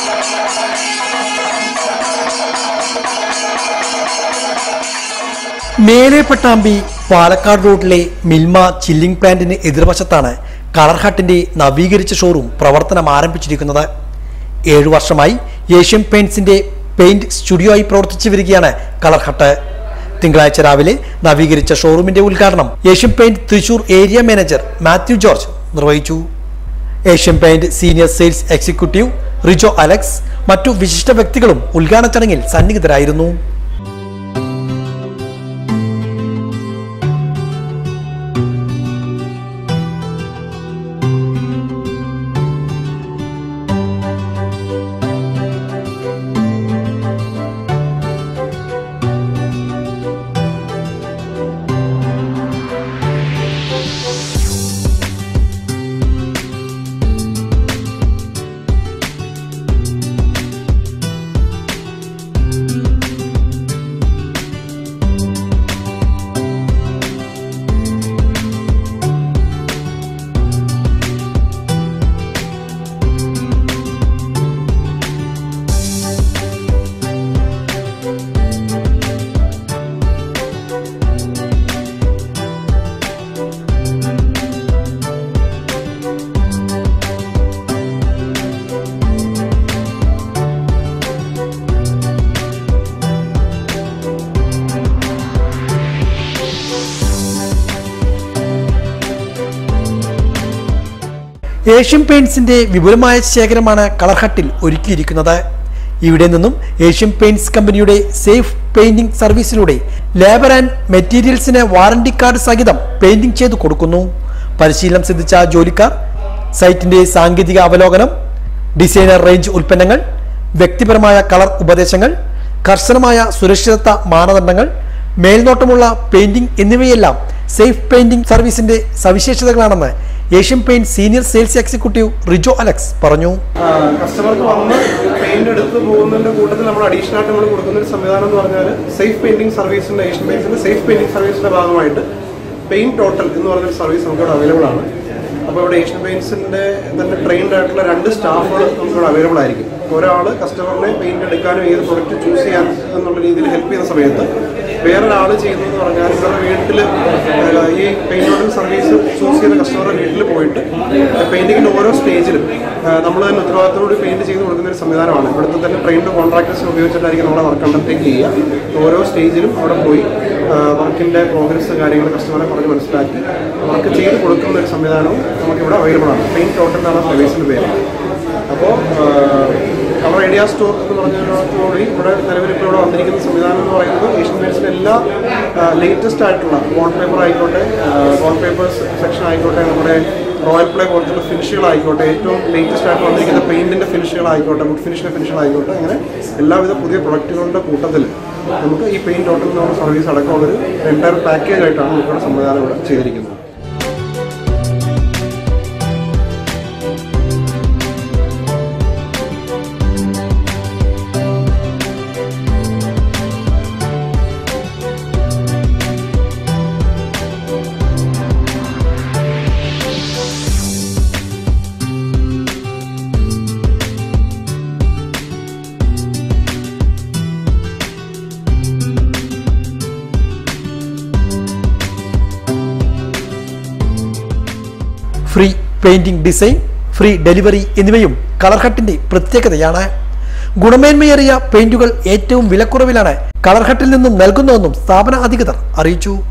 മേലെ പട്ടാമ്പി പാലക്കാട് റോഡിലെ മിൽമ ചില്ലിംഗ് പ്ലാന്റിന് എതിർവശത്താണ് കളർ ഹട്ടിന്റെ നവീകരിച്ച ഷോറൂം പ്രവർത്തനം ആരംഭിച്ചിരിക്കുന്നത് ഏഴു വർഷമായി ഏഷ്യൻ പെയിന്റ്സിന്റെ പെയിന്റ് സ്റ്റുഡിയോ ആയി പ്രവർത്തിച്ചു വരികയാണ് കളർ ഹട്ട് തിങ്കളാഴ്ച രാവിലെ നവീകരിച്ച ഷോറൂമിന്റെ ഉദ്ഘാടനം Asian paint Thrissur area manager Mathew George നിർവഹിച്ചു Asian paint senior sales executive Rijo Alex മറ്റു വിശിഷ്ട വ്യക്തികളും ഉദ്ഘാടന ചടങ്ങിൽ സന്നിഹിതരായിരുന്നു ഏഷ്യൻ പെയിന്റ്സിന്റെ വിപുലമായ ശേഖരമാണ് കളർ ഹട്ടിൽ ഒരുക്കിയിരിക്കുന്നത് ഇവിടെ നിന്നും ഏഷ്യൻ പെയിന്റ്സ് കമ്പനിയുടെ സേഫ് പെയിന്റിംഗ് സർവീസിലൂടെ ലേബർ ആൻഡ് മെറ്റീരിയൽസിന് വാറണ്ടി കാർഡ് സഹിതം പെയിന്റിംഗ് ചെയ്തു കൊടുക്കുന്നു പരിശീലനം സിദ്ധിച്ച ജോലിക്കാർ സൈറ്റിന്റെ സാങ്കേതിക അവലോകനം ഡിസൈനർ റേഞ്ച് ഉൽപ്പന്നങ്ങൾ വ്യക്തിപരമായ കളർ ഉപദേശങ്ങൾ കർശനമായ സുരക്ഷിതത്വ മാനദണ്ഡങ്ങൾ മേൽനോട്ടമുള്ള പെയിന്റിംഗ് എന്നിവയെല്ലാം സേഫ് പെയിന്റിംഗ് സർവീസിന്റെ സവിശേഷതകളാണെന്ന് Asian paint senior sales executive Rijo Alex പറഞ്ഞു കസ്റ്റമർക്ക് വന്ന് പെയിന്റ് എടുത്ത് പോകുന്നതിന്റെ കൂട്ടത്തിൽ നമ്മൾ അഡീഷണൽ ആയിട്ട് നമ്മൾ കൊടുക്കുന്ന ഒരു സംവിധാനം എന്ന് പറഞ്ഞാൽ സേഫ് പെയിന്റിംഗ് സർവീസിന്റെ ഏഷ്യൻ പെയിന്റ്സിന്റെ സേഫ് പെയിന്റിംഗ് സർവീസിന്റെ ഭാഗമായിട്ട് പെയിന്റ് ടോട്ടൽ എന്ന് പറഞ്ഞൊരു സർവീസ് നമുക്ക് ഇവിടെ അവൈലബിൾ ആണ് അപ്പോൾ ഇവിടെ ഏഷ്യൻ പെയിന്റ്സിന്റെ തന്നെ ട്രെയിൻഡ് ആയിട്ടുള്ള രണ്ട് സ്റ്റാഫുകൾ നമുക്ക് ഇവിടെ അവൈലബിൾ ആയിരിക്കും ഒരാൾ കസ്റ്റമറിനെ പെയിന്റ് എടുക്കാനും ഏത് പ്രൊഡക്റ്റ് ചൂസ് ചെയ്യാൻ എന്നുള്ള രീതിയിൽ ഹെൽപ്പ് ചെയ്യുന്ന സമയത്ത് വേറൊരാൾ ചെയ്യുന്നതെന്ന് പറഞ്ഞാൽ ഇവരുടെ വീട്ടിൽ ഈ പെയിന്റ് സർവീസ് ചൂസ് ചെയ്യുന്ന കസ്റ്റമറുടെ വീട്ടിൽ പോയിട്ട് പെയിന്റിങ്ങിന്റെ ഓരോ സ്റ്റേജിലും നമ്മൾ തന്നെ ഉത്തരവാദിത്തോട് പെയിന്റ് ചെയ്ത് കൊടുക്കുന്ന ഒരു സംവിധാനമാണ് ഇവിടുത്തെ തന്നെ ട്രെയിൻഡ് കോൺട്രാക്ടേഴ്സിനെ ഉപയോഗിച്ചിട്ടായിരിക്കും നമ്മുടെ വർക്ക് അണ്ടർടേക്ക് ചെയ്യുക ഓരോ സ്റ്റേജിലും അവിടെ പോയി വർക്കിന്റെ പ്രോഗ്രസ് കാര്യങ്ങൾ കസ്റ്റമറെ പറഞ്ഞ് മനസ്സിലാക്കി വർക്ക് ചെയ്ത് കൊടുക്കുന്ന ഒരു സംവിധാനവും നമുക്കിവിടെ അവൈലബിൾ ആണ് പെയിന്റ് ടോട്ടൽ എന്നാണ് സർവീസിന്റെ പേര് അപ്പോൾ കളർ ഐഡിയ സ്റ്റോർ എന്ന് പറഞ്ഞതോടുകൂടി ഇവിടെ നിലവിൽ ഇപ്പോൾ ഇവിടെ വന്നിരിക്കുന്ന സംവിധാനം എന്ന് പറയുന്നത് ഏഷ്യൻ പെയിൻസിൻ്റെ എല്ലാ ലേറ്റസ്റ്റ് ആയിട്ടുള്ള വാൾ പേപ്പർ ആയിക്കോട്ടെ വാൾ പേപ്പേഴ്സ് സെക്ഷൻ ആയിക്കോട്ടെ നമ്മുടെ റോയൽ പ്ലേ പോലത്തുള്ള ഫിനിഷുകളായിക്കോട്ടെ ഏറ്റവും ലേറ്റസ്റ്റ് ആയിട്ട് വന്നിരിക്കുന്ന പെയിന്റിന്റെ ഫിനിഷുകളായിക്കോട്ടെ വുഡ് ഫിനിഷിന്റെ ഫിനിഷുകളായിക്കോട്ടെ അങ്ങനെ എല്ലാവിധ പുതിയ പ്രൊഡക്റ്റുകളുടെ കൂട്ടത്തിൽ നമുക്ക് ഈ പെയിന്റ് ടോട്ടൽ എന്നുള്ള സർവീസ് അടക്കമുള്ളൊരു എൻ്റയർ പാക്കേജ് ആയിട്ടാണ് നമുക്കിവിടെ സംവിധാനം ഇവിടെ ചെയ്തിരിക്കുന്നത് free painting design free delivery എന്നിവയും കളർ ഹട്ടിന്റെ പ്രത്യേകതയാണ് ഗുണമേന്മയേറിയ പെയിന്റുകൾ ഏറ്റവും വിലക്കുറവിലാണ് കളർ ഹട്ടിൽ നിന്നും നൽകുന്നതെന്നും സ്ഥാപന അധികൃതർ അറിയിച്ചു